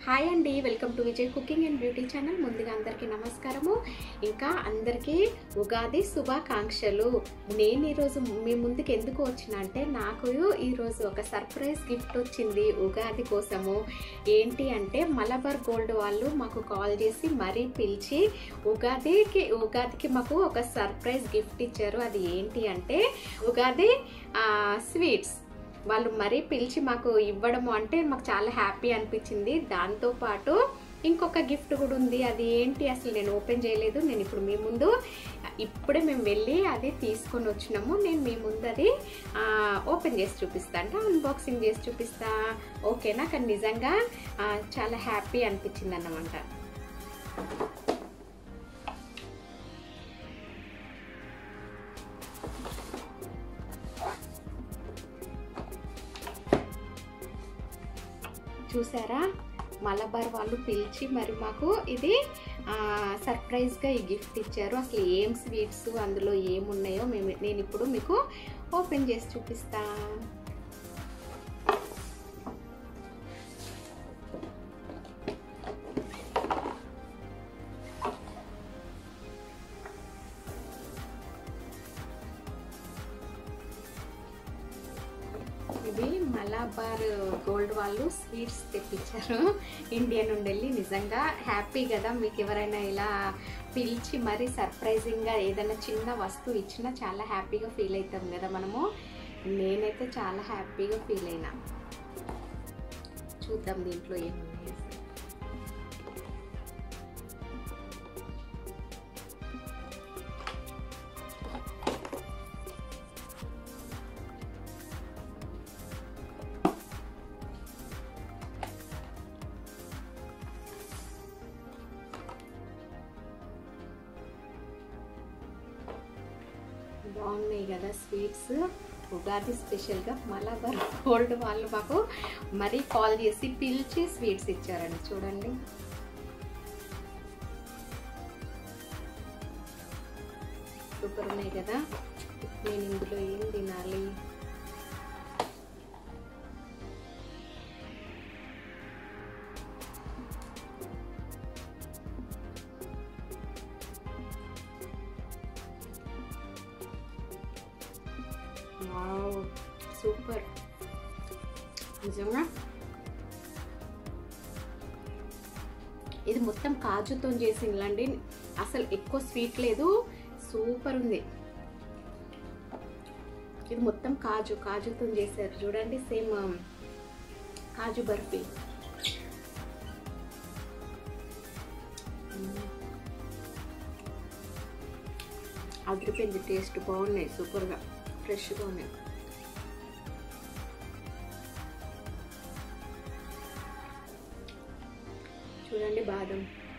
hi అండి welcome to Vijay cooking and beauty channel ముందుగా అందరికీ నమస్కారము ఇంకా అందరికీ ఉగాది శుభాకాంక్షలు నేను ఈరోజు మీ ముందుకు ఎందుకు వచ్చిన అంటే నాకు ఈరోజు ఒక సర్ప్రైజ్ గిఫ్ట్ వచ్చింది ఉగాది కోసము ఏంటి అంటే మలబార్ గోల్డ్ వాళ్ళు మాకు కాల్ చేసి మరీ పిలిచి ఉగాదికి ఉగాదికి మాకు ఒక సర్ప్రైజ్ గిఫ్ట్ ఇచ్చారు అది ఏంటి అంటే ఉగాది స్వీట్స్ వాళ్ళు మరీ పిలిచి మాకు ఇవ్వడము అంటే మాకు చాలా హ్యాపీ అనిపించింది దాంతోపాటు ఇంకొక గిఫ్ట్ కూడా ఉంది అది ఏంటి అసలు నేను ఓపెన్ చేయలేదు నేను ఇప్పుడు మీ ముందు ఇప్పుడే మేము వెళ్ళి అది తీసుకొని వచ్చినాము నేను మీ ముందు అది ఆ, ఓపెన్ చేసి చూపిస్తా అంటే అన్బాక్సింగ్ చేసి చూపిస్తా ఓకేనా కానీ నిజంగా ఆ, చాలా హ్యాపీ అనిపించింది అన్నమాట చూసారా మలబార్ వాళ్ళు పిలిచి మరి మాకు ఇది ఆ, సర్ప్రైజ్గా ఈ గిఫ్ట్ ఇచ్చారు అసలు ఏం స్వీట్స్ అందులో ఏమున్నాయో మేము నేను ఇప్పుడు మీకు ఓపెన్ చేసి చూపిస్తా ఇవి మలబార్ గోల్డ్ వాళ్ళు స్వీట్స్ తెప్పించారు ఇండియా నుండి వెళ్ళి నిజంగా హ్యాపీ కదా మీకు ఎవరైనా ఇలా పిలిచి మరీ సర్ప్రైజింగ్గా ఏదైనా చిన్న వస్తువు ఇచ్చినా చాలా హ్యాపీగా ఫీల్ అవుతాం కదా మనము నేనైతే చాలా హ్యాపీగా ఫీల్ అయినా చూద్దాం దీంట్లో ఏమున్నాయి బాగున్నాయి కదా స్వీట్స్ ఉగాది స్పెషల్గా మలబార్ గోల్డ్ వాళ్ళు మాకు మరీ కాల్ చేసి పిలిచి స్వీట్స్ ఇచ్చారండి చూడండి సూపర్ ఉన్నాయి కదా నేను ఇందులో ఏం తినాలి వావ్ సూపర్ నిజంగా ఇది మొత్తం కాజుతో చేసిందండి అసలు ఎక్కువ స్వీట్ లేదు సూపర్ ఉంది ఇది మొత్తం కాజు కాజుతో చేశారు చూడండి సేమ్ కాజు బర్ఫీ అదిరిపోయింది టేస్ట్ బాగున్నాయి సూపర్గా ఫ్రెష్గా ఉన్నాయి చూడండి బాదం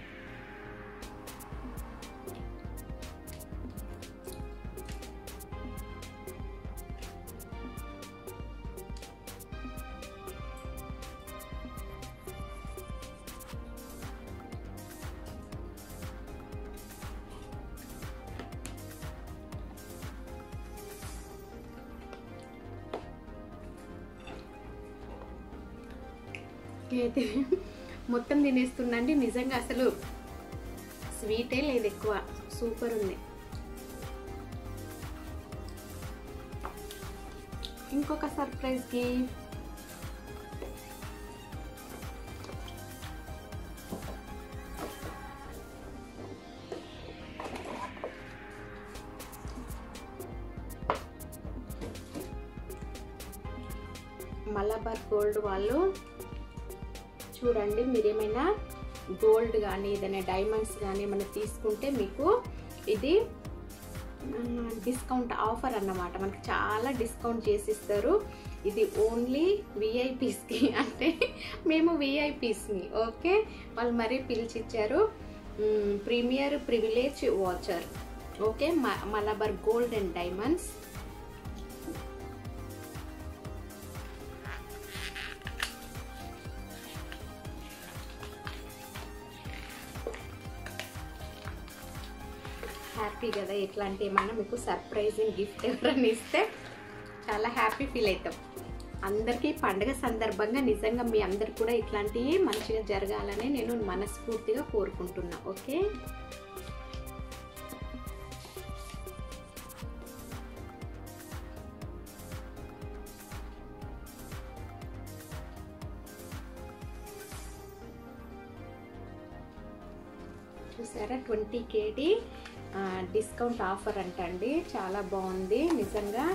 అయితే మొత్తం తినేస్తుందండి నిజంగా అసలు స్వీటే లేదు ఎక్కువ సూపర్ ఉంది ఇంకొక సర్ప్రైజ్కి మలబార్ గోల్డ్ వాళ్ళు చూడండి మీరేమైనా గోల్డ్ కానీ ఏదైనా డైమండ్స్ కానీ ఏమైనా తీసుకుంటే మీకు ఇది డిస్కౌంట్ ఆఫర్ అన్నమాట మనకి చాలా డిస్కౌంట్ చేసి ఇస్తారు ఇది ఓన్లీ విఐపీస్కి అంటే మేము విఐపీస్ని ఓకే వాళ్ళు మరీ పిలిచిచ్చారు premier privilege voucher okay Malabar gold and diamonds happy కదా ఇట్లాంటి ఏమన్నా మీకు సర్ప్రైజింగ్ గిఫ్ట్ ఎవరైనా ఇస్తే చాలా హ్యాపీ ఫీల్ అవుతాం అందరికీ పండగ సందర్భంగా నిజంగా మీ అందరికి కూడా ఇట్లాంటివి మంచిగా జరగాలని నేను మనస్ఫూర్తిగా కోరుకుంటున్నా ఓకే చూసారా ట్వంటీ కేడి డిస్కౌంట్ ఆఫర్ అంటండి చాలా బాగుంది నిజంగా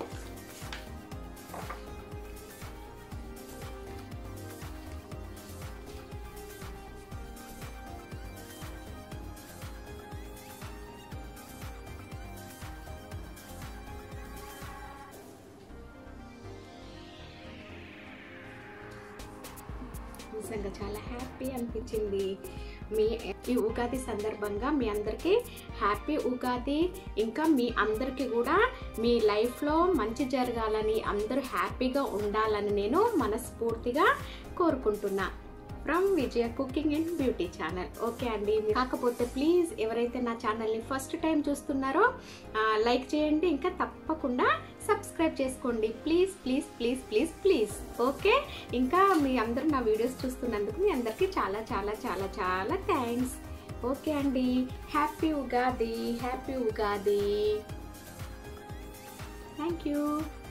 నిజంగా చాలా హ్యాపీ అనిపించింది మీ ఈ ఉగాది సందర్భంగా మీ అందరికీ హ్యాపీ ఉగాది ఇంకా మీ అందరికీ కూడా మీ లైఫ్లో మంచి జరగాలని అందరూ హ్యాపీగా ఉండాలని నేను మనస్ఫూర్తిగా కోరుకుంటున్నా from Vijaya cooking and beauty channel okay అండి కాకపోతే ప్లీజ్ ఎవరైతే నా ఛానల్ని ఫస్ట్ టైం చూస్తున్నారో లైక్ చేయండి ఇంకా తప్పకుండా సబ్స్క్రైబ్ చేసుకోండి please please please please please okay ఇంకా మీ అందరూ నా వీడియోస్ చూస్తున్నందుకు మీ అందరికీ చాలా చాలా చాలా చాలా థ్యాంక్స్ ఓకే అండి happy Ugadi happy Ugadi thank you